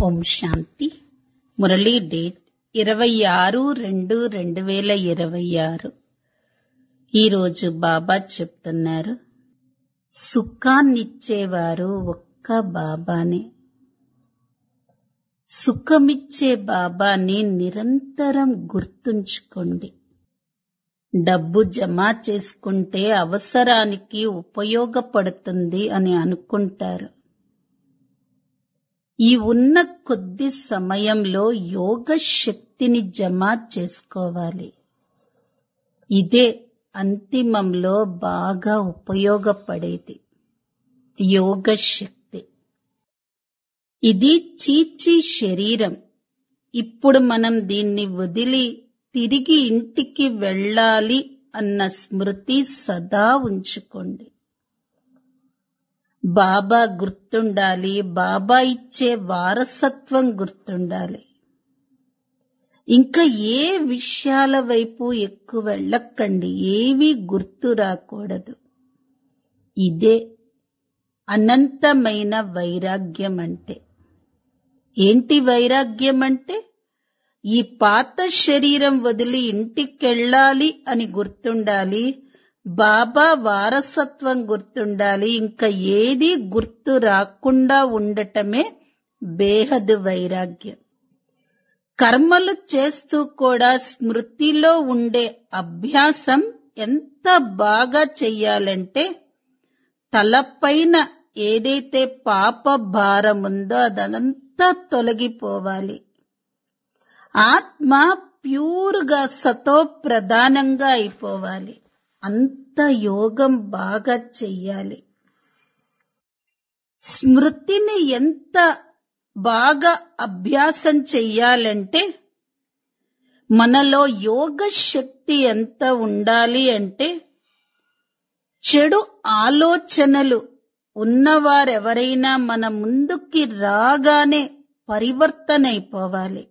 ఓం శాంతి Murali date ఇరవై ఆరు రెండు రెండు వేల ఇరవై ఆరు ఈరోజు బాబా చెప్తున్నారు సుఖాన్నిచ్చేవారు ఒక్క బాబానే సుఖమిచ్చే బాబాని నిరంతరం గుర్తుంచుకోండి డబ్బు జమ చేసుకుంటే అవసరానికి ఉపయోగపడుతుంది అని అనుకుంటారు ఈ ఉన్న కొద్ది సమయంలో యోగ శక్తిని జమ చేసుకోవాలి ఇదే అంతిమంలో బాగా ఉపయోగపడేది యోగ శక్తి ఇది చీచి శరీరం ఇప్పుడు మనం దీన్ని వదిలి తిరిగి ఇంటికి వెళ్ళాలి అన్న స్మృతి సదా ఉంచుకోండి బాబా గుర్తుండాలి బాబా ఇచ్చే వారసత్వం గుర్తుండాలి ఇంకా ఏ విషయాల వైపు ఎక్కువ వెళ్ళకండి ఏవి గుర్తు రాకూడదు ఇదే అనంతమైన వైరాగ్యం అంటే ఏంటి వైరాగ్యం అంటే ఈ పాత శరీరం వదిలి ఇంటికెళ్ళాలి అని గుర్తుండాలి బాబా వారసత్వం గుర్తుండాలి ఇంకా ఏది గుర్తు రాకుండా ఉండటమే బేహద్ వైరాగ్యం కర్మలు చేస్తూ కూడా స్మృతిలో ఉండే అభ్యాసం ఎంత బాగా చెయ్యాలంటే తలపైన ఏదైతే పాప భారం ఉందో అదంతా తొలగిపోవాలి ఆత్మ ప్యూర్గా సతో ప్రధానంగా అయిపోవాలి అంత యోగం బాగా చెయ్యాలి స్మృతిని ఎంత బాగా అభ్యాసం చెయ్యాలంటే మనలో యోగ శక్తి ఎంత ఉండాలి అంటే చెడు ఆలోచనలు ఉన్నవారెవరైనా మన ముందుకి రాగానే పరివర్తన అయిపోవాలి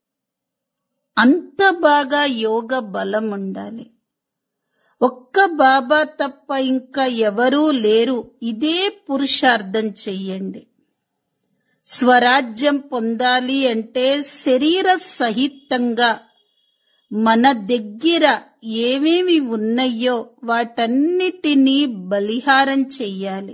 అంత బాగా యోగ బలం ఉండాలి ఒక్క బాబా తప్ప ఇంకా ఎవరూ లేరు ఇదే పురుషార్థం చెయ్యండి స్వరాజ్యం పొందాలి అంటే శరీర సహితంగా మన దగ్గర ఏమేమి ఉన్నాయో వాటన్నిటినీ బలిహారం చెయ్యాలి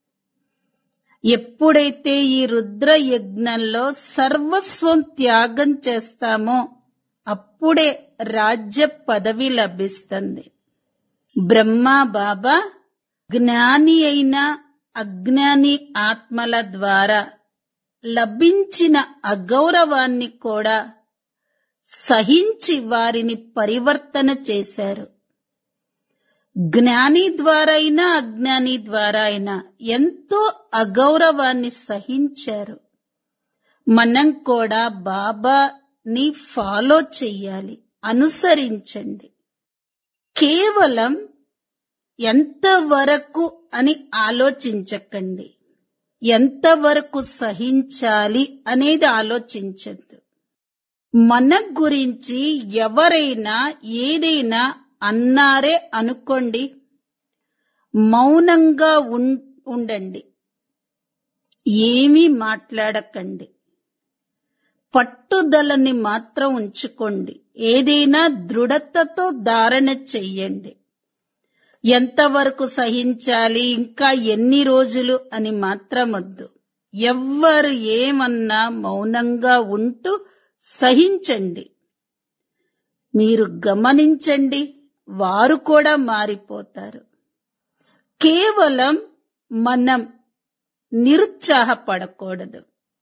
ఎప్పుడైతే ఈ రుద్ర యజ్ఞంలో సర్వస్వం త్యాగం చేస్తామో అప్పుడే రాజ్య పదవి లభిస్తుంది బ్రహ్మ బాబా జ్ఞాని అయిన అజ్ఞాని ఆత్మల ద్వారా లభించిన అగౌరవాన్ని కూడా సహించి వారిని పరివర్తన చేశారు జ్ఞాని ద్వారా అయినా అజ్ఞాని ద్వారా అయినా ఎంతో అగౌరవాన్ని సహించారు మనం కూడా బాబాని ఫాలో చెయ్యాలి అనుసరించండి కేవలం ఎంతవరకు అని ఆలోచించకండి ఎంతవరకు సహించాలి అనేది ఆలోచించద్దు మన గురించి ఎవరైనా ఏదైనా అన్నారే అనుకోండి మౌనంగా ఉండండి ఏమీ మాట్లాడకండి పట్టుదలని మాత్రం ఉంచుకోండి ఏదైనా దృఢతతో ధారణ చెయ్యండి ఎంతవరకు సహించాలి ఇంకా ఎన్ని రోజులు అని మాత్రం వద్దు ఎవ్వరు ఏమన్నా మౌనంగా ఉంటూ సహించండి మీరు గమనించండి వారు కూడా మారిపోతారు కేవలం మనం నిరుత్సాహపడకూడదు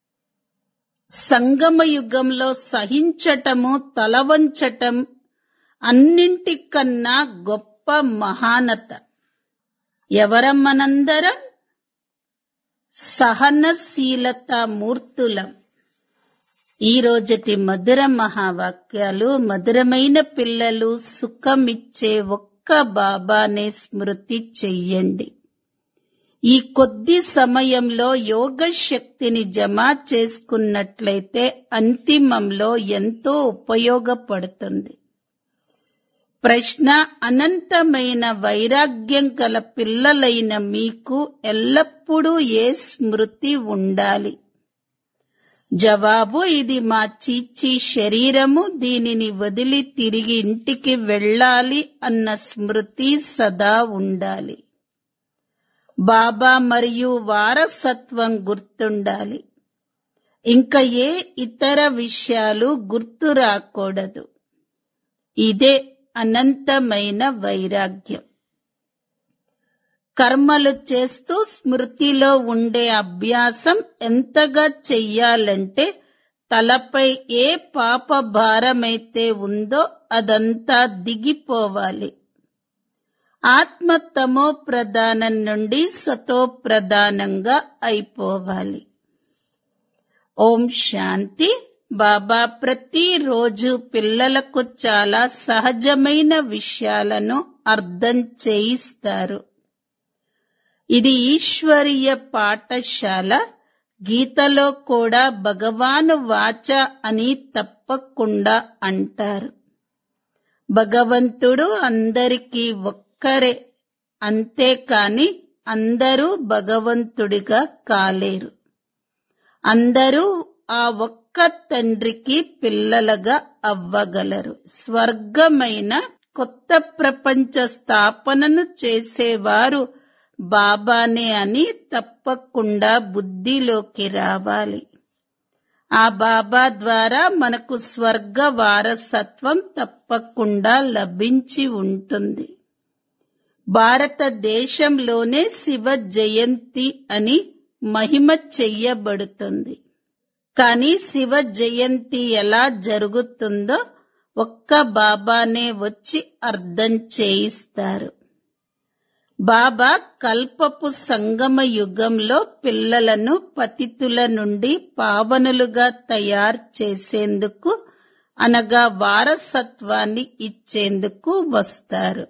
సంగమ యుగంలో సహించటము తలవంచటం అన్నింటికన్నా గొప్ప మహానత ఎవరం మనందరం సహనశీలత మూర్తులం ఈ రోజటి మధుర మహావాక్యాలు మధురమైన పిల్లలు సుఖమిచ్చే ఒక్క బాబానే స్మృతి చెయ్యండి ఈ కొద్ది సమయంలో యోగ శక్తిని జమ చేసుకున్నట్లయితే అంతిమంలో ఎంతో ఉపయోగపడుతుంది ప్రశ్న అనంతమైన వైరాగ్యం గల పిల్లలైన మీకు ఎల్లప్పుడూ ఏ స్మృతి ఉండాలి జవాబు ఇది మా చీచి శరీరము దీనిని వదిలి తిరిగి ఇంటికి వెళ్ళాలి అన్న స్మృతి సదా ఉండాలి బాబా మరియు వారసత్వం గుర్తుండాలి ఇంకా ఏ ఇతర విషయాలు గుర్తు రాకూడదు ఇదే అనంతమైన వైరాగ్యం కర్మలు చేస్తూ స్మృతిలో ఉండే అభ్యాసం ఎంతగా చెయ్యాలంటే తలపై ఏ పాప భారమైతే ఉందో అదంతా దిగిపోవాలి ఆత్మ తమో ప్రధానం నుండి సతో ప్రధానంగా అయిపోవాలి ఓం శాంతి బాబా ప్రతిరోజు పిల్లలకు చాలా సహజమైన విషయాలను అర్థం చేయిస్తారు ఇది ఈశ్వరీయ పాఠశాల గీతలో కూడా భగవాను వాచ అని తప్పకుండా అంటారు భగవంతుడు అందరికీ ఒక్కరే అంతేకాని అందరూ భగవంతుడిగా కాలేరు అందరూ ఆ ఒక్క తండ్రికి పిల్లలుగా అవ్వగలరు స్వర్గమైన కొత్త ప్రపంచ స్థాపనను చేసేవారు బాబానే అని తప్పకుండా బుద్ధిలోకి రావాలి ఆ బాబా ద్వారా మనకు స్వర్గ వారసత్వం తప్పకుండా లభించి ఉంటుంది భారతదేశంలోనే శివ జయంతి అని మహిమ చెయ్యబడుతుంది కానీ శివ జయంతి ఎలా జరుగుతుందో ఒక్క బాబానే వచ్చి అర్థం చేయిస్తారు బాబా కల్పపు సంగమ యుగంలో పిల్లలను పతితుల నుండి పావనులుగా తయారు చేసేందుకు అనగా వారసత్వాన్ని ఇచ్చేందుకు వస్తారు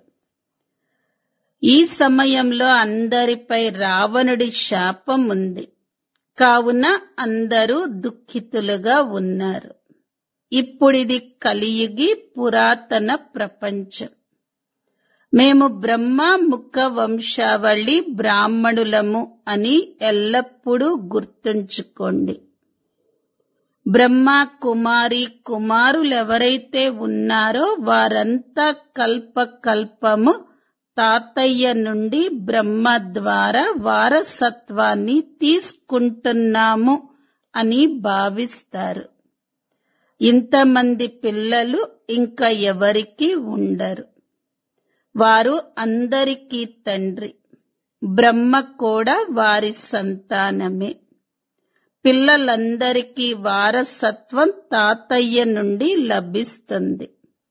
ఈ సమయంలో అందరిపై రావణుడి శాపం ఉంది కావున అందరూ దుఃఖితులుగా ఉన్నారు ఇప్పుడిది కలియుగి పురాతన ప్రపంచం మేము బ్రహ్మ ముఖ వంశావళి బ్రాహ్మణులము అని ఎల్లప్పుడూ గుర్తుంచుకోండి బ్రహ్మ కుమారి కుమారులెవరైతే ఉన్నారో వారంతా కల్ప కల్పము తాతయ్య నుండి బ్రహ్మ ద్వారా వారసత్వాన్ని తీసుకుంటున్నాము అని భావిస్తారు ఇంతమంది పిల్లలు ఇంకా ఎవరికి ఉండరు వారు అందరికీ తండ్రి బ్రహ్మ కూడా వారి సంతానమే పిల్లలందరికీ వారసత్వం తాతయ్య నుండి లభిస్తుంది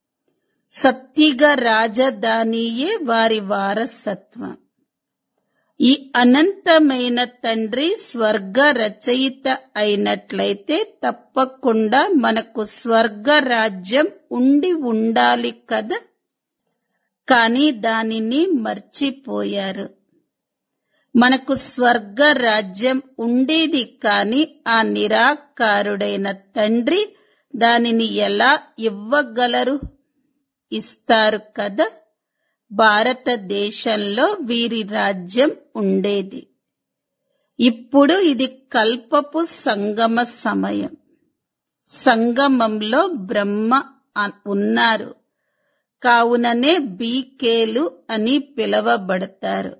సత్తిగ రాజధానియే వారి వారసత్వం ఈ అనంతమైన తండ్రి స్వర్గ రచయిత అయినట్లయితే తప్పకుండా మనకు స్వర్గ రాజ్యం ఉండి ఉండాలి కదా కానీ దానిని మర్చిపోయారు మనకు స్వర్గ రాజ్యం ఉండేది కాని ఆ నిరాకారుడైన తండ్రి దానిని ఎలా ఇవ్వగలరు ఇస్తారు కదా భారతదేశంలో వీరి రాజ్యం ఉండేది ఇప్పుడు ఇది కల్పపు సంగమ సమయం సంగమంలో బ్రహ్మ అ- ఉన్నారు కావుననే బీకేలు అని పిలవబడతారు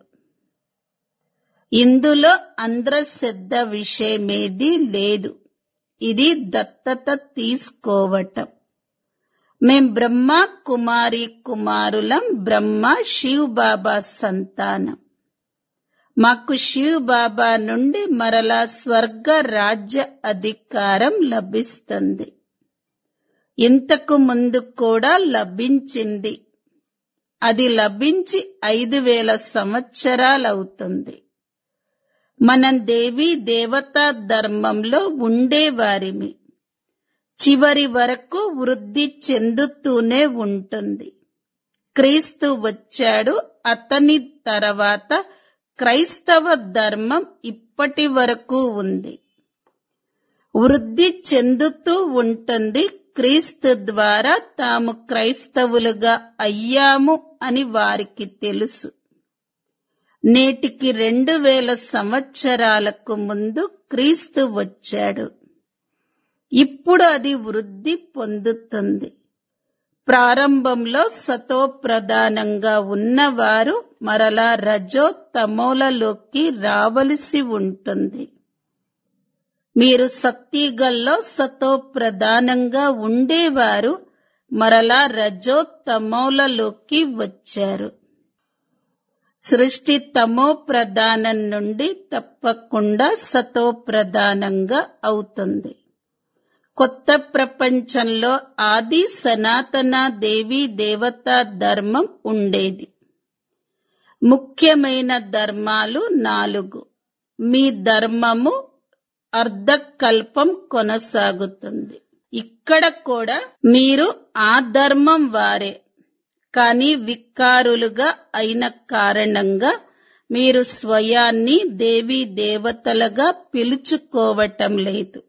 ఇందులో అంధ్రశ్రద్ధ విషయమేది లేదు ఇది దత్తత తీసుకోవటం మేం బ్రహ్మ కుమారి కుమారులం బ్రహ్మ శివ్ బాబా సంతానం మాకు శివ్ బాబా నుండి మరలా స్వర్గ రాజ్య అధికారం లభిస్తుంది ఇంతకు ముందు కూడా లభించింది అది లభించి ఐదు వేల సంవత్సరాలవుతుంది మనం దేవీ దేవతా ధర్మంలో ఉండేవారిమి చివరి వరకు వృద్ధి చెందుతూనే ఉంటుంది క్రీస్తు వచ్చాడు అతని తర్వాత క్రైస్తవ ధర్మం ఇప్పటి వరకు ఉంది వృద్ధి చెందుతూ ఉంటుంది క్రీస్తు ద్వారా తాము క్రైస్తవులుగా అయ్యాము అని వారికి తెలుసు నేటికి రెండు వేల సంవత్సరాలకు ముందు క్రీస్తు వచ్చాడు ఇప్పుడు అది వృద్ధి పొందుతుంది ప్రారంభంలో సతో ప్రధానంగా ఉన్నవారు మరలా రజో తమోలలోకి రావలసి ఉంటుంది మీరు సత్తిగల్లో సతో ప్రధానంగా ఉండేవారు మరలా రజో తమోలలోకి వచ్చారు సృష్టి తమో ప్రధానం నుండి తప్పకుండా సతో ప్రధానంగా అవుతుంది కొత్త ప్రపంచంలో ఆది సనాతన దేవి దేవతా ధర్మం ఉండేది ముఖ్యమైన ధర్మాలు నాలుగు మీ ధర్మము అర్ధకల్పం కొనసాగుతుంది ఇక్కడ కూడా మీరు ఆ ధర్మం వారే కానీ వికారులుగా అయిన కారణంగా మీరు స్వయాన్ని దేవీ దేవతలుగా పిలుచుకోవటం లేదు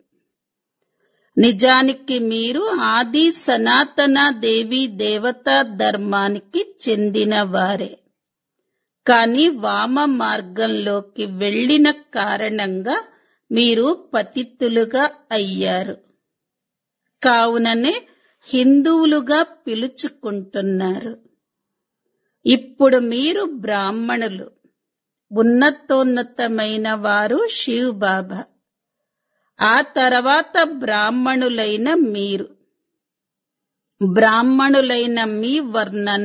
నిజానికి మీరు ఆది సనాతన దేవీ దేవతా ధర్మానికి చెందిన వారే కానీ వామ మార్గంలోకి వెళ్లిన కారణంగా మీరు పతితులుగా అయ్యారు కావుననే హిందువులుగా పిలుచుకుంటున్నారు ఇప్పుడు మీరు బ్రాహ్మణులు ఉన్నతోన్నతమైన వారు శివ్ బాబా ఆ తర్వాత బ్రాహ్మణులైన మీరు బ్రాహ్మణులైన మీ వర్ణన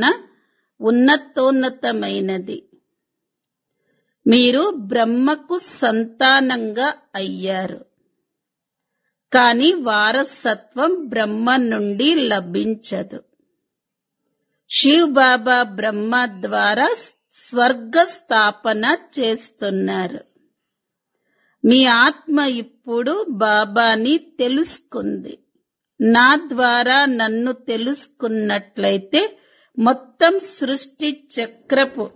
ఉన్నతోన్నతమైనది మీరు బ్రహ్మకు సంతానంగా అయ్యారు కాని వారసత్వం బ్రహ్మ నుండి లభించదు శివ్ బాబా బ్రహ్మ ద్వారా స్వర్గ స్థాపన చేస్తున్నారు మీ ఆత్మ ఇప్పుడు బాబాని తెలుసుకుంది నా ద్వారా నన్ను తెలుసుకున్నట్లయితే మొత్తం సృష్టి చక్రపు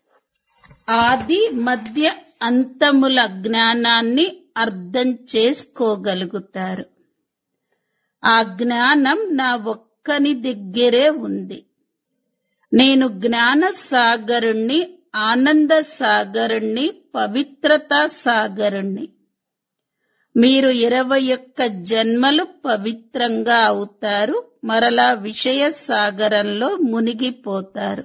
ఆది మధ్య అంతముల జ్ఞానాన్ని అర్థం చేసుకోగలుగుతారు ఆ జ్ఞానం నా ఒక్కని దగ్గరే ఉంది నేను జ్ఞాన సాగరుణ్ణి ఆనంద సాగరుణ్ణి పవిత్రతా సాగరుణ్ణి మీరు ఇరవై ఒక్క జన్మలు పవిత్రంగా అవుతారు మరలా విషయ సాగరంలో మునిగిపోతారు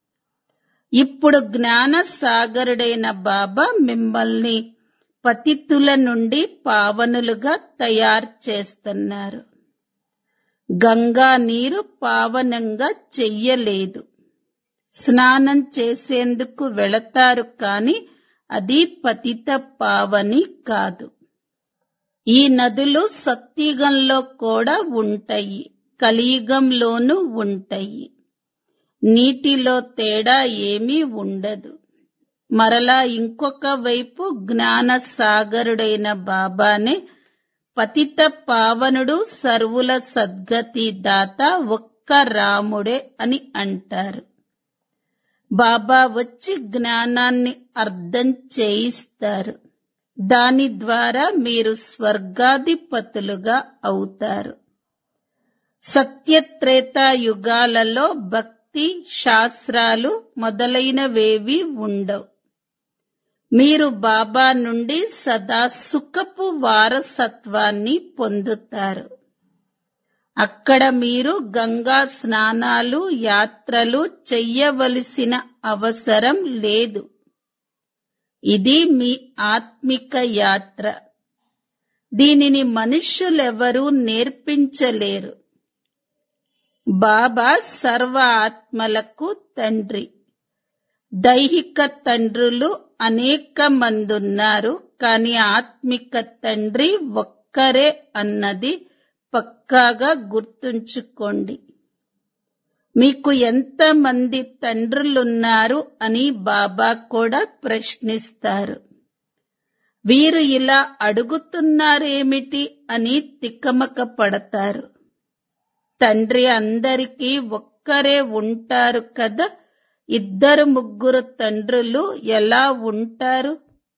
ఇప్పుడు జ్ఞాన సాగరుడైన బాబా మిమ్మల్ని పతితుల నుండి పావనులుగా తయారు చేస్తున్నారు గంగా నీరు పావనంగా చెయ్యలేదు స్నానం చేసేందుకు వెళతారు కాని అది పతిత పావని కాదు ఈ నదులు సత్యుగంలో కూడా ఉంటాయి కలియుగంలోనూ ఉంటాయి నీటిలో తేడా ఏమీ ఉండదు మరలా ఇంకొక వైపు జ్ఞాన సాగరుడైన బాబానే పతిత పావనుడు సర్వుల సద్గతి దాత ఒక్క రాముడే అని అంటారు బాబా వచ్చి జ్ఞానాన్ని అర్థం చేయిస్తారు దాని ద్వారా మీరు స్వర్గాధిపతులుగా అవుతారు సత్యత్రేతా యుగాలలో భక్తి శాస్త్రాలు మొదలైనవేవి ఉండవు మీరు బాబా నుండి సదా సుఖపు వారసత్వాన్ని పొందుతారు అక్కడ మీరు గంగా స్నానాలు యాత్రలు చెయ్యవలసిన అవసరం లేదు ఇది మీ ఆత్మిక యాత్ర దీనిని మనుష్యులెవరూ నేర్పించలేరు బాబా సర్వ ఆత్మలకు తండ్రి దైహిక తండ్రులు అనేక మందున్నారు కాని ఆత్మిక తండ్రి ఒక్కరే అన్నది పక్కాగా గుర్తుంచుకోండి మీకు ఎంతమంది తండ్రులున్నారు అని బాబా కూడా ప్రశ్నిస్తారు వీరు ఇలా అడుగుతున్నారేమిటి అని తిక్కమక పడతారు తండ్రి అందరికీ ఒక్కరే ఉంటారు కదా ఇద్దరు ముగ్గురు తండ్రులు ఎలా ఉంటారు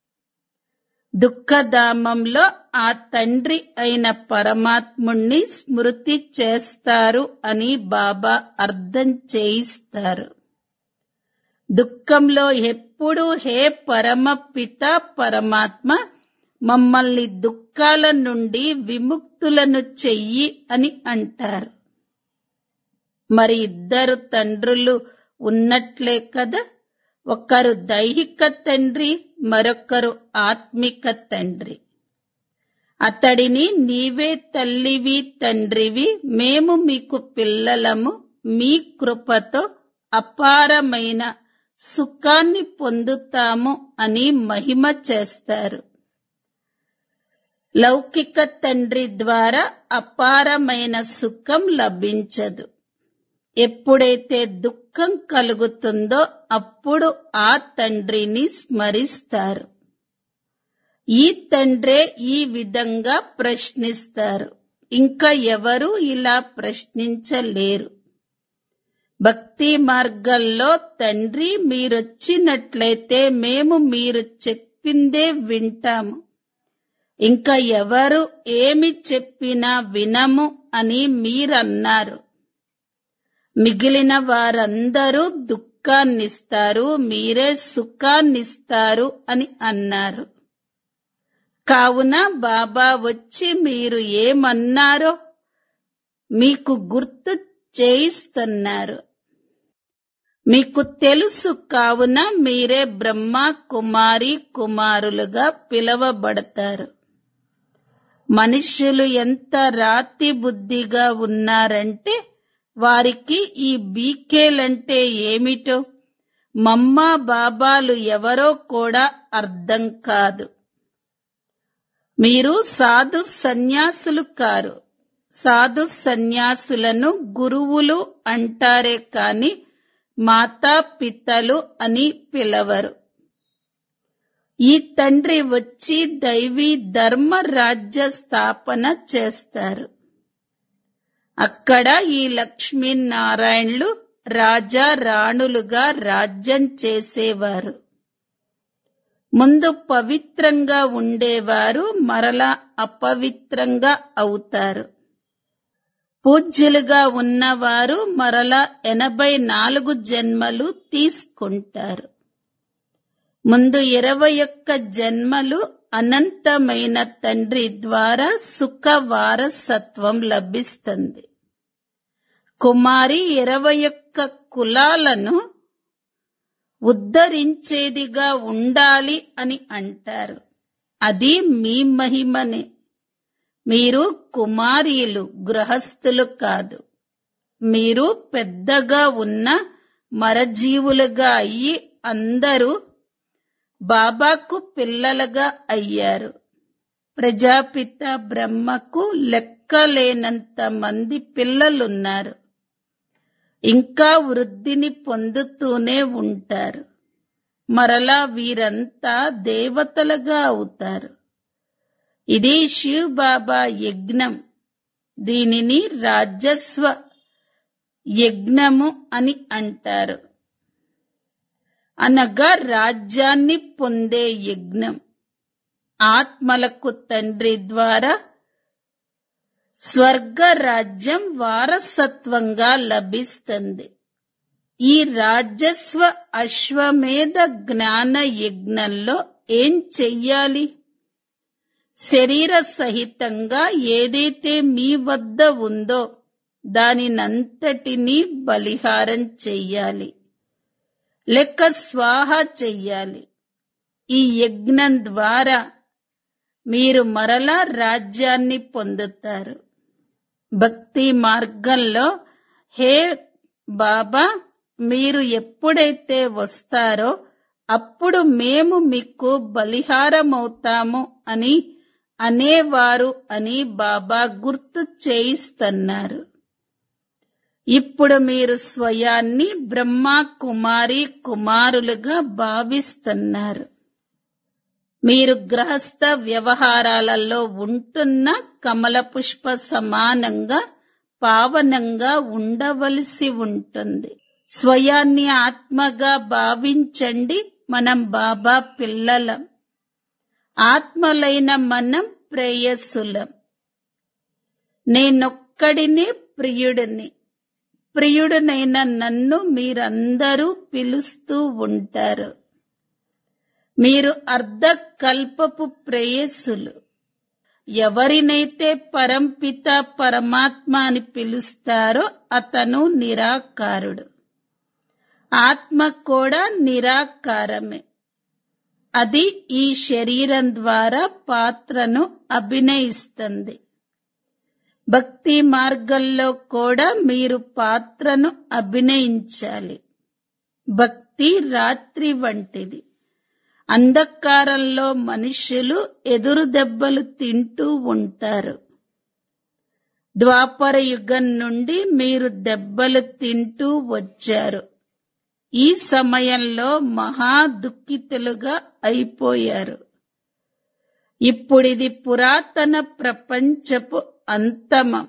దుఃఖధామంలో ఆ తండ్రి అయిన పరమాత్ముణ్ణి స్మృతి చేస్తారు అని బాబా అర్థం చేయిస్తారు దుఃఖంలో ఎప్పుడు హే పరమ పిత పరమాత్మ మమ్మల్ని దుఃఖాల నుండి విముక్తులను చెయ్యి అని అంటారు మరి ఇద్దరు తండ్రులు ఉన్నట్లే కదా ఒకరు దైహిక తండ్రి మరొకరు ఆత్మిక తండ్రి అతడిని నీవే తల్లివి తండ్రివి మేము మీకు పిల్లలము మీ కృపతో అపారమైన సుఖాన్ని పొందుతాము అని మహిమ చేస్తారు లౌకిక తండ్రి ద్వారా అపారమైన సుఖం లభించదు ఎప్పుడైతే దుఃఖం కలుగుతుందో అప్పుడు ఆ తండ్రిని స్మరిస్తారు ఈ తండ్రే ఈ విధంగా ప్రశ్నిస్తారు ఇంకా ఎవరు ఇలా ప్రశ్నించలేరు భక్తి మార్గంలో తండ్రి మీరొచ్చినట్లయితే మేము మీరు చెప్పిందే వింటాము ఇంకా ఎవరు ఏమి చెప్పినా వినము అని మీరన్నారు మిగిలిన వారందరూ దుఃఖాన్నిస్తారు మీరే సుఖాన్నిస్తారు అని అన్నారు కావున బాబా వచ్చి మీరు ఏమన్నారో మీకు గుర్తు చేయిస్తున్నారు మీకు తెలుసు కావున మీరే బ్రహ్మ కుమారి కుమారులుగా పిలవబడతారు మనుష్యులు ఎంత రాతి బుద్ధిగా ఉన్నారంటే వారికి ఈ బీకేలంటే ఏమిటో మమ్మ బాబాలు ఎవరో కూడా అర్థం కాదు మీరు సాధు సన్యాసులు కారు సాధు సన్యాసులను గురువులు అంటారే కాని మాతా పితలు అని పిలవరు ఈ తండ్రి వచ్చి దైవీ ధర్మ రాజ్య స్థాపన చేస్తారు అక్కడ ఈ లక్ష్మీనారాయణులు రాజా రాణులుగా రాజ్యం చేసేవారు ముందు పవిత్రంగా ఉండేవారు మరలా అపవిత్రంగా అవుతారు పూజ్యులుగా ఉన్నవారు మరలా ఎనభై నాలుగు జన్మలు తీసుకుంటారు ముందు ఇరవై ఒక్క జన్మలు అనంతమైన తండ్రి ద్వారా సుఖ వారసత్వం లభిస్తుంది కుమారి ఇరవై ఒక్క కులాలను ఉద్ధరించేదిగా ఉండాలి అని అంటారు అది మీ మహిమనే మీరు కుమారీలు గృహస్థులు కాదు మీరు పెద్దగా ఉన్న మరజీవులుగా అయ్యి అందరూ బాబాకు పిల్లలుగా అయ్యారు ప్రజాపిత బ్రహ్మకు లెక్కలేనంత మంది పిల్లలున్నారు ఇంకా వృద్ధిని పొందుతూనే ఉంటారు మరలా వీరంతా దేవతలుగా అవుతారు ఇది శివ్ బాబా యజ్ఞం దీనిని రాజస్వ యజ్ఞము అని అంటారు అనగా రాజ్యాన్ని పొందే యజ్ఞం ఆత్మలకు తండ్రి ద్వారా స్వర్గ రాజ్యం వారసత్వంగా లభిస్తుంది ఈ రాజస్వ అశ్వమేధ జ్ఞాన యజ్ఞంలో ఏం చెయ్యాలి శరీర సహితంగా ఏదైతే మీ వద్ద ఉందో దానినంతటినీ బలిహారం చెయ్యాలి లెక్క స్వాహ చెయ్యాలి ఈ యజ్ఞం ద్వారా మీరు మరలా రాజ్యాన్ని పొందుతారు భక్తి మార్గంలో హే బాబా మీరు ఎప్పుడైతే వస్తారో అప్పుడు మేము మీకు బలిహారమవుతాము అని అనేవారు అని బాబా గుర్తు చేయిస్తున్నారు ఇప్పుడు మీరు స్వయాన్ని బ్రహ్మ కుమారి కుమారులుగా భావిస్తున్నారు మీరు గృహస్థ వ్యవహారాలలో ఉంటున్న కమల పుష్ప సమానంగా పావనంగా ఉండవలసి ఉంటుంది స్వయాన్ని ఆత్మగా భావించండి మనం బాబా పిల్లలం ఆత్మలైన మనం ప్రేయస్సులం నేనొక్కడినే ప్రియుడిని ప్రియుడనైన నన్ను మీరందరూ పిలుస్తూ ఉంటారు మీరు అర్ధకల్పపు ప్రేయస్సులు ఎవరినైతే పరంపిత పరమాత్మ అని పిలుస్తారో అతను నిరాకారుడు ఆత్మ కూడా నిరాకారమే అది ఈ శరీరం ద్వారా పాత్రను అభినయిస్తుంది భక్తి మార్గంలో కూడా మీరు పాత్రను అభినయించాలి భక్తి రాత్రి వంటిది అంధకారంలో మనుషులు ఎదురు దెబ్బలు తింటూ ఉంటారు ద్వాపర యుగం నుండి మీరు దెబ్బలు తింటూ వచ్చారు ఈ సమయంలో మహా దుఃఖితులుగా అయిపోయారు ఇప్పుడిది పురాతన ప్రపంచపు అంతమం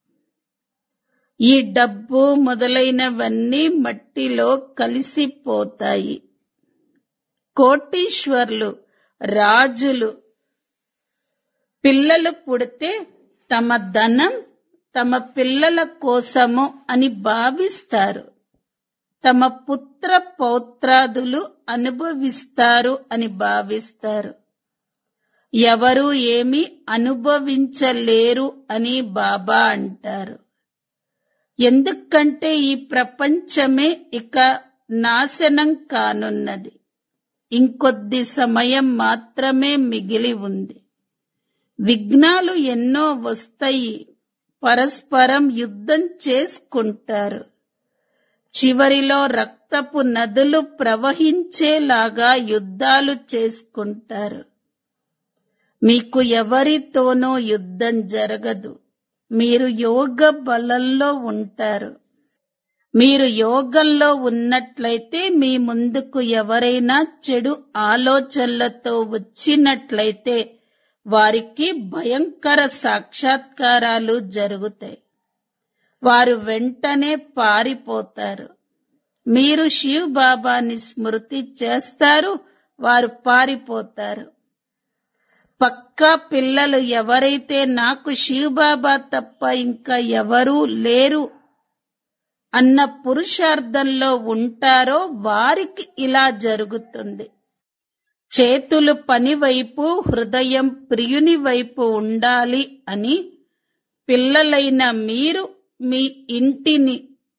ఈ డబ్బు మొదలైనవన్నీ మట్టిలో కలిసిపోతాయి కోటీశ్వర్లు రాజులు పిల్లలు పుడితే తమ ధనం తమ పిల్లల కోసము అని భావిస్తారు తమ పుత్ర పౌత్రాదులు అనుభవిస్తారు అని భావిస్తారు ఎవరు ఏమి అనుభవించలేరు అని బాబా అంటారు ఎందుకంటే ఈ ప్రపంచమే ఇక నాశనం కానున్నది ఇంకొద్ది సమయం మాత్రమే మిగిలి ఉంది విఘ్నాలు ఎన్నో వస్తాయి పరస్పరం యుద్ధం చేసుకుంటారు చివరిలో రక్తపు నదులు ప్రవహించేలాగా యుద్ధాలు చేసుకుంటారు మీకు ఎవరితోనూ యుద్ధం జరగదు మీరు యోగ బలంలో ఉంటారు మీరు యోగంలో ఉన్నట్లయితే మీ ముందుకు ఎవరైనా చెడు ఆలోచనలతో వచ్చినట్లయితే వారికి భయంకర సాక్షాత్కారాలు జరుగుతాయి వారు వెంటనే పారిపోతారు మీరు శివ్ బాబాని స్మృతి చేస్తారు వారు పారిపోతారు పక్కా పిల్లలు ఎవరైతే నాకు శివ్ బాబా తప్ప ఇంకా ఎవరూ లేరు అన్న పురుషార్థంలో ఉంటారో వారికి ఇలా జరుగుతుంది చేతులు పని వైపు హృదయం ప్రియుని వైపు ఉండాలి అని పిల్లలైన మీరు మీ ఇంటిని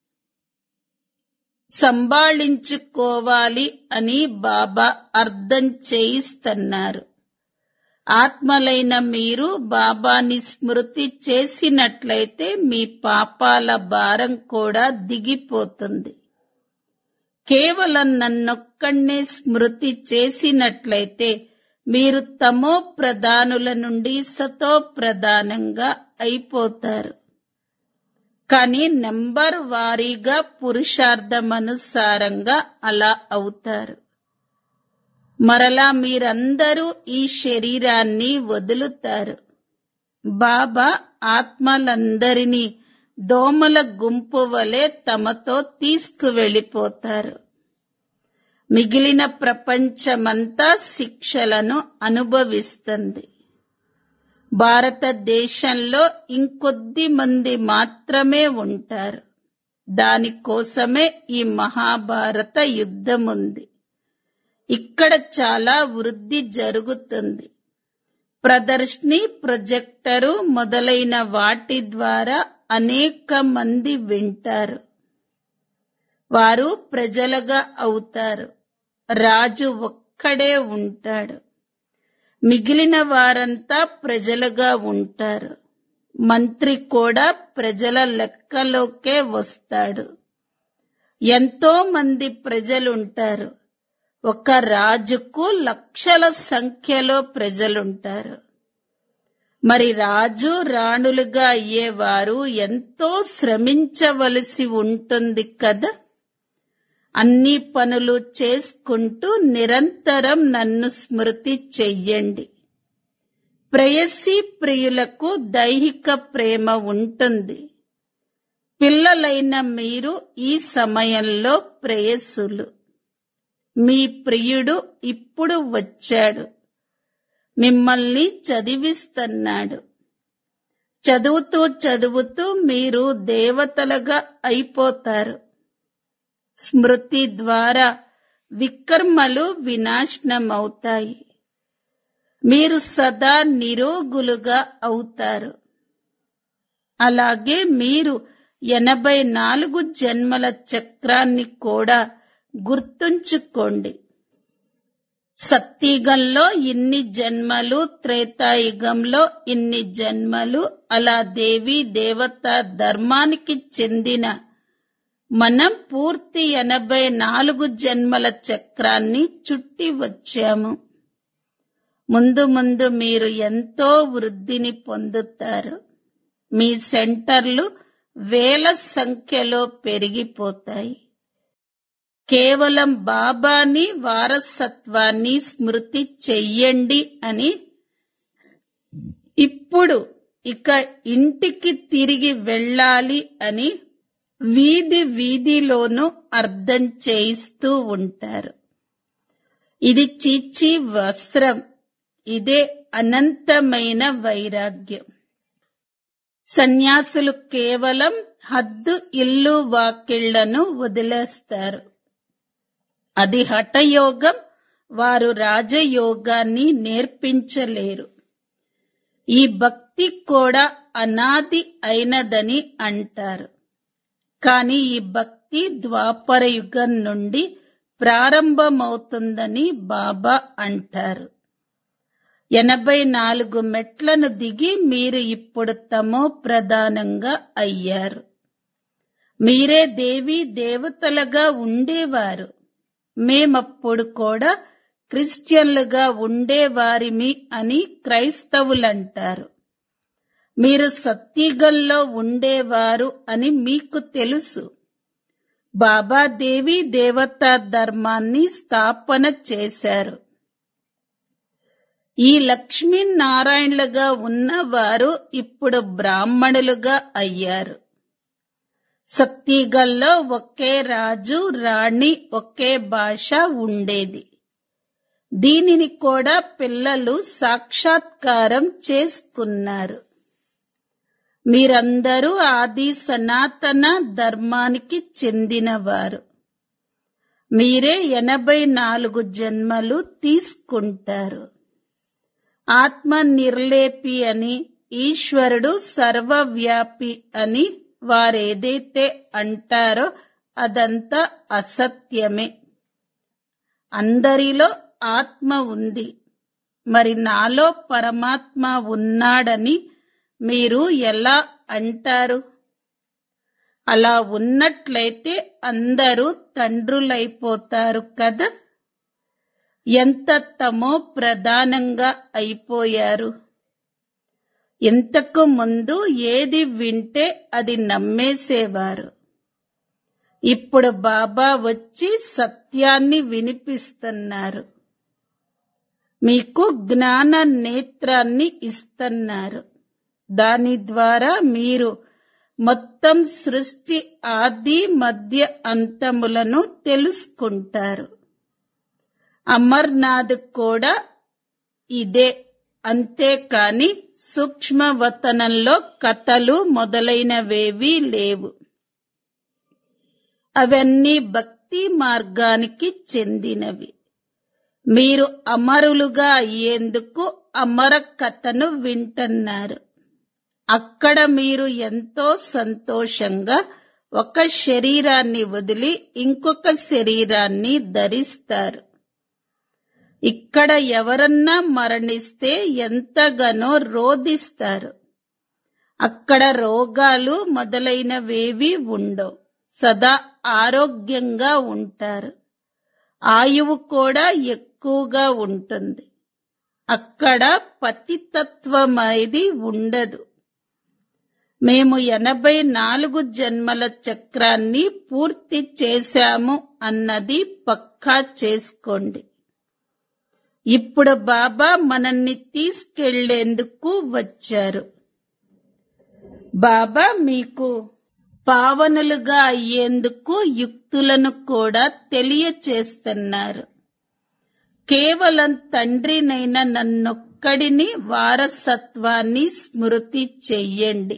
సంభాళించుకోవాలి అని బాబా అర్థం చేయిస్తున్నారు ఆత్మలైన మీరు బాబాని స్మృతి చేసినట్లయితే మీ పాపాల భారం కూడా దిగిపోతుంది కేవలం నన్నొక్కడే స్మృతి చేసినట్లయితే మీరు తమో ప్రధానుల నుండి సతో ప్రధానంగా అయిపోతారు కానీ నెంబర్ వారీగా పురుషార్థమనుసారంగా అలా అవుతారు మరలా మీరందరూ ఈ శరీరాన్ని వదులుతారు బాబా ఆత్మలందరినీ దోమల గుంపు వలె తమతో తీసుకువెళ్ళిపోతారు మిగిలిన ప్రపంచమంతా శిక్షలను అనుభవిస్తుంది భారతదేశంలో ఇంకొద్ది మంది మాత్రమే ఉంటారు దానికోసమే ఈ మహాభారత యుద్ధం ఉంది ఇక్కడ చాలా వృద్ధి జరుగుతుంది ప్రదర్శని ప్రొజెక్టరు మొదలైన వాటి ద్వారా అనేక మంది వింటారు వారు ప్రజలుగా అవుతారు రాజు ఒక్కడే ఉంటాడు మిగిలిన వారంతా ప్రజలుగా ఉంటారు మంత్రి కూడా ప్రజల లెక్కలోకే వస్తాడు ఎంతో మంది ప్రజలుంటారు ఒక రాజుకు లక్షల సంఖ్యలో ప్రజలుంటారు మరి రాజు రాణులుగా అయ్యేవారు ఎంతో శ్రమించవలసి ఉంటుంది కదా అన్ని పనులు చేసుకుంటూ నిరంతరం నన్ను స్మృతి చెయ్యండి ప్రేయసీ ప్రియులకు దైహిక ప్రేమ ఉంటుంది పిల్లలైన మీరు ఈ సమయంలో ప్రేయస్సులు మీ ప్రియుడు ఇప్పుడు వచ్చాడు మిమ్మల్ని చదివిస్తున్నాడు చదువుతూ చదువుతూ మీరు దేవతలుగా అయిపోతారు స్మృతి ద్వారా వికర్మలు వినాశనమవుతాయి మీరు సదా నిరోగులుగా అవుతారు అలాగే మీరు ఎనభై నాలుగు జన్మల చక్రాన్ని కూడా గుర్తుంచుకోండి సత్యుగంలో ఇన్ని జన్మలు త్రేతాయుగంలో ఇన్ని జన్మలు అలా దేవి దేవత ధర్మానికి చెందిన మనం పూర్తి ఎనభై నాలుగు జన్మల చక్రాన్ని చుట్టి వచ్చాము ముందు ముందు మీరు ఎంతో వృద్ధిని పొందుతారు మీ సెంటర్లు వేల సంఖ్యలో పెరిగిపోతాయి కేవలం బాబాని వారసత్వాన్ని స్మృతి చెయ్యండి అని ఇప్పుడు ఇక ఇంటికి తిరిగి వెళ్ళాలి అని వీధి వీధిలోనూ అర్థం చేయిస్తూ ఉంటారు ఇది చీచి వస్త్రం ఇదే అనంతమైన వైరాగ్యం సన్యాసులు కేవలం హద్దు ఇల్లు వాకిళ్లను వదిలేస్తారు అది హఠయోగం వారు రాజయోగాన్ని నేర్పించలేరు ఈ భక్తి కూడా అనాది అయినదని అంటారు కానీ ఈ భక్తి ద్వాపర యుగం నుండి ప్రారంభమవుతుందని బాబా అంటారు ఎనభై నాలుగు మెట్లను దిగి మీరు ఇప్పుడు తమో ప్రధానంగా అయ్యారు మీరే దేవి దేవతలుగా ఉండేవారు మేమప్పుడు కూడా క్రిస్టియన్లుగా ఉండేవారిమి అని క్రైస్తవులంటారు మీరు సత్యుగంలో ఉండేవారు అని మీకు తెలుసు బాబా దేవి దేవతా ధర్మాన్ని స్థాపన చేశారు ఈ లక్ష్మీనారాయణులుగా ఉన్నవారు ఇప్పుడు బ్రాహ్మణులుగా అయ్యారు సత్యగల్లో ఒకే రాజు రాణి ఒకే భాష ఉండేది దీనిని కూడా పిల్లలు సాక్షాత్కారం చేసుకున్నారు మీరందరూ ఆది సనాతన ధర్మానికి చెందినవారు మీరే ఎనభై నాలుగు జన్మలు తీసుకుంటారు ఆత్మ నిర్లేపి అని ఈశ్వరుడు సర్వవ్యాపి అని వారేదైతే అంటారో అదంతా అసత్యమే అందరిలో ఆత్మ ఉంది మరి నాలో పరమాత్మ ఉన్నాడని మీరు ఎలా అంటారు అలా ఉన్నట్లయితే అందరూ తండ్రులైపోతారు కదా ఎంత తమో ప్రధానంగా అయిపోయారు ఇంతకు ముందు ఏది వింటే అది నమ్మేసేవారు ఇప్పుడు బాబా వచ్చి సత్యాన్ని వినిపిస్తున్నారు మీకు జ్ఞాన నేత్రాన్ని ఇస్తున్నారు దాని ద్వారా మీరు మొత్తం సృష్టి ఆది మధ్య అంతములను తెలుసుకుంటారు అమర్నాథ్ కూడా ఇదే అంతేకాని సూక్ష్మవతనంలో కథలు మొదలైనవేవీ లేవు అవన్నీ భక్తి మార్గానికి చెందినవి మీరు అమరులుగా అయ్యేందుకు అమర కథను వింటున్నారు అక్కడ మీరు ఎంతో సంతోషంగా ఒక శరీరాన్ని వదిలి ఇంకొక శరీరాన్ని ధరిస్తారు ఇక్కడ ఎవరన్నా మరణిస్తే ఎంతగానో రోధిస్తారు అక్కడ రోగాలు మొదలైనవేవి ఉండవు సదా ఆరోగ్యంగా ఉంటారు ఆయువు కూడా ఎక్కువగా ఉంటుంది అక్కడ పతితత్వమైది ఉండదు మేము ఎనభై నాలుగు జన్మల చక్రాన్ని పూర్తి చేశాము అన్నది పక్కా చేసుకోండి ఇప్పుడు బాబా మనల్ని తీసుకెళ్లేందుకు వచ్చారు బాబా మీకు పావనులుగా అయ్యేందుకు యుక్తులను కూడా తెలియచేస్తున్నారు కేవలం తండ్రినైన నన్నొక్కడిని వారసత్వాన్ని స్మృతి చెయ్యండి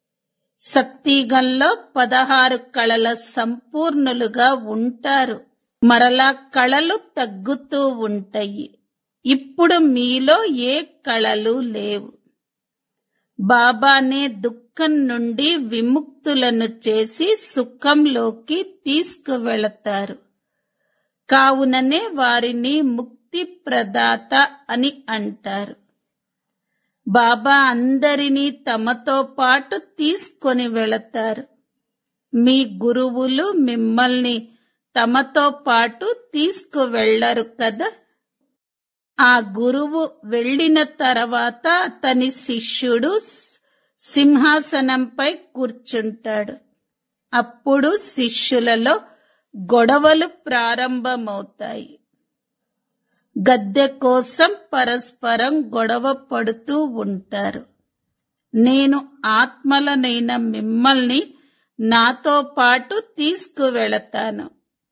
సత్తిగంలో పదహారు కళల సంపూర్ణులుగా ఉంటారు మరలా కళలు తగ్గుతూ ఉంటాయి ఇప్పుడు మీలో ఏ కళలు లేవు బాబానే దుఃఖం నుండి విముక్తులను చేసి సుఖంలోకి తీసుకువెళతారు కావుననే వారిని ముక్తి ప్రదాత అని అంటారు బాబా అందరినీ తమతో పాటు తీసుకొని వెళతారు మీ గురువులు మిమ్మల్ని తమతో పాటు తీసుకువెళ్లరు కదా ఆ గురువు వెళ్ళిన తర్వాత అతని శిష్యుడు సింహాసనంపై కూర్చుంటాడు అప్పుడు శిష్యులలో గొడవలు ప్రారంభమవుతాయి గద్దె కోసం పరస్పరం గొడవ పడుతూ ఉంటారు నేను ఆత్మలనైన మిమ్మల్ని నాతో పాటు తీసుకువెళతాను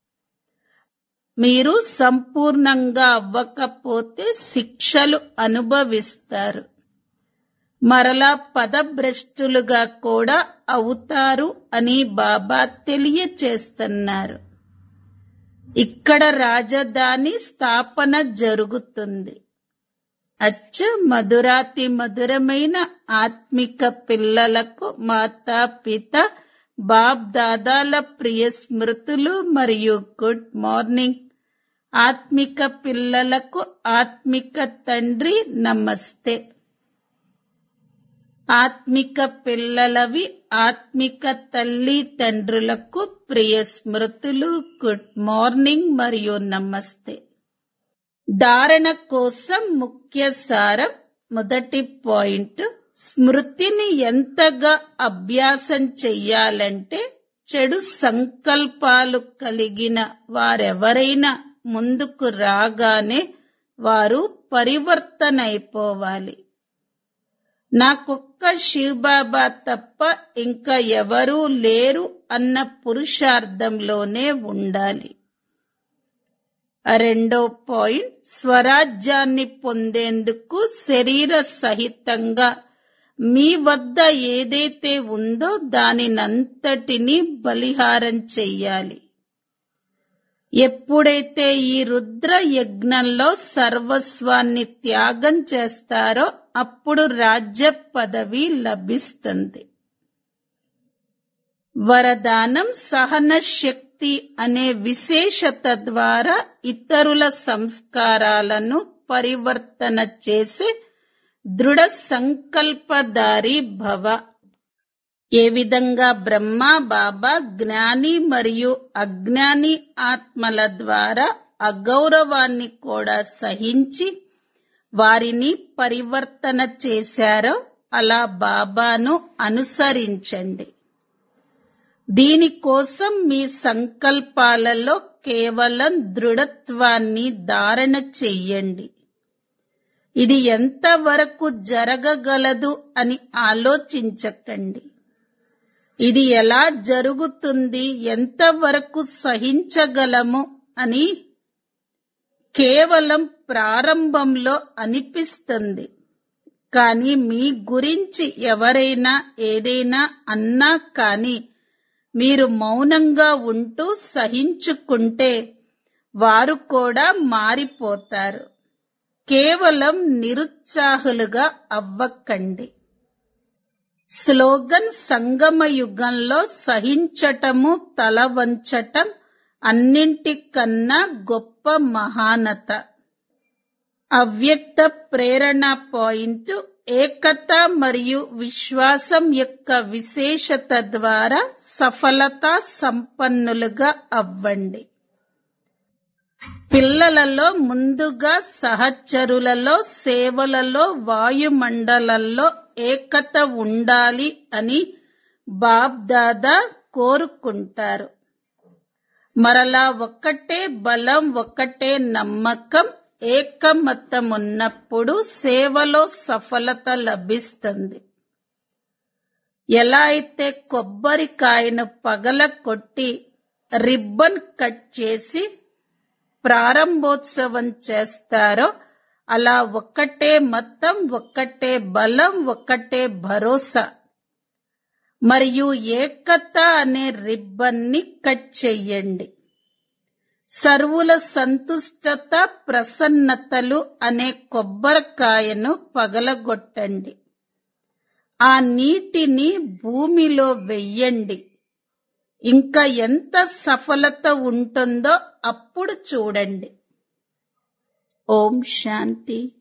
మీరు సంపూర్ణంగా అవ్వకపోతే శిక్షలు అనుభవిస్తారు మరలా పదభ్రష్టులుగా కూడా అవుతారు అని బాబా తెలియచేస్తున్నారు ఇక్కడ రాజధాని స్థాపన జరుగుతుంది అచ్చ మధురాతి మధురమైన ఆత్మిక పిల్లలకు మాతా పిత బాబ్ దాదాల ప్రియ స్మృతులు మరియు గుడ్ మార్నింగ్ ఆత్మిక పిల్లలకు ఆత్మిక తండ్రి నమస్తే ఆత్మిక పిల్లలవి ఆత్మిక తల్లి తండ్రులకు ప్రియ స్మృతులు గుడ్ మార్నింగ్ మరియు నమస్తే ధారణ కోసం ముఖ్య సారం మొదటి పాయింట్ స్మృతిని ఎంతగా అభ్యాసం చెయ్యాలంటే చెడు సంకల్పాలు కలిగిన వారెవరైనా ముందుకు రాగానే వారు పరివర్తన అయిపోవాలి నాకొక్క శివబాబా తప్ప ఇంకా ఎవరూ లేరు అన్న పురుషార్థంలోనే ఉండాలి రెండో పాయింట్ స్వరాజ్యాన్ని పొందేందుకు శరీర సహితంగా మీ వద్ద ఏదైతే ఉందో దానినంతటినీ బలిహారం చెయ్యాలి ఎప్పుడైతే ఈ రుద్ర యజ్ఞంలో సర్వస్వాన్ని త్యాగం చేస్తారో అప్పుడు రాజ్య పదవి లభిస్తుంది వరదానం సహన శక్తి అనే విశేషత ద్వారా ఇతరుల సంస్కారాలను పరివర్తన చేసే దృఢ సంకల్పదారి భవ ఏ విధంగా బ్రహ్మ బాబా జ్ఞాని మరియు అజ్ఞాని ఆత్మల ద్వారా అగౌరవాన్ని కూడా సహించి వారిని పరివర్తన చేశారో అలా బాబాను అనుసరించండి దీనికోసం మీ సంకల్పాలలో కేవలం దృఢత్వాన్ని ధారణ చెయ్యండి ఇది ఎంతవరకు జరగగలదు అని ఆలోచించకండి ఇది ఎలా జరుగుతుంది ఎంతవరకు సహించగలము అని కేవలం ప్రారంభంలో అనిపిస్తుంది కానీ మీ గురించి ఎవరైనా ఏదైనా అన్నా కానీ మీరు మౌనంగా ఉంటూ సహించుకుంటే వారు కూడా మారిపోతారు కేవలం నిరుత్సాహులుగా అవ్వకండి స్లోగన్ సంగమ యుగంలో సహించటము తల వంచటం అన్నింటికన్నా గొప్ప మహానత అవ్యక్త ప్రేరణ పాయింట్ ఏకత మరియు విశ్వాసం యొక్క విశేషత ద్వారా సఫలత సంపన్నులుగా అవ్వండి పిల్లలలో ముందుగా సహచరులలో సేవలలో వాయుమండలంలో ఏకత ఉండాలి అని బాబ్దాదా కోరుకుంటారు మరలా ఒక్కటే బలం ఒక్కటే నమ్మకం ఏకమతం ఉన్నప్పుడు సేవలో సఫలత లభిస్తుంది ఎలా అయితే కొబ్బరికాయను పగల కొట్టి రిబ్బన్ కట్ చేసి ప్రారంభోత్సవం చేస్తారో అలా ఒక్కటే మొత్తం ఒక్కటే బలం ఒక్కటే భరోసా మరియు ఏకత అనే రిబ్బన్ని కట్ చెయ్యండి సర్వుల సంతుష్టత ప్రసన్నతలు అనే కొబ్బరికాయను పగలగొట్టండి ఆ నీటిని భూమిలో వెయ్యండి ఇంకా ఎంత సఫలత ఉంటుందో అప్పుడు చూడండి ఓం శాంతి